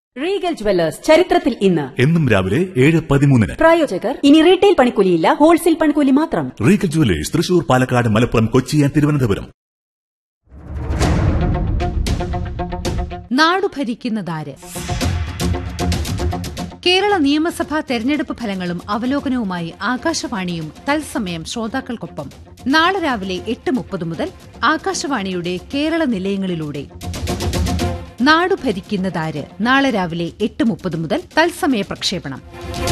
Regal Jewellers ചരിത്രത്തിൽ ഇന്ന് എന്നും രാവിലെ ഏഴ് പതിമൂന്നിന് പ്രായോജകർ ഇനി റീറ്റെയിൽ പണിക്കൂലിയില്ല ഹോൾസെയിൽ പണിക്കൂലി മാത്രം Regal Jewellers Thrissur Palakkad Malappuram Kochi and Thiruvananthapuram നാടു ഭരിക്കുന്നതാര് കേരള നിയമസഭാ തെരഞ്ഞെടുപ്പ് ഫലങ്ങളും അവലോകനവുമായി ആകാശവാണിയും തത്സമയം ശ്രോതാക്കൾക്കൊപ്പം നാളെ രാവിലെ എട്ട് മുപ്പത് മുതൽ ആകാശവാണിയുടെ കേരള നിലയങ്ങളിലൂടെ നാടു ഭരിക്കുന്നതാര് നാളെ രാവിലെ എട്ട് മുപ്പത് മുതൽ തത്സമയ പ്രക്ഷേപണം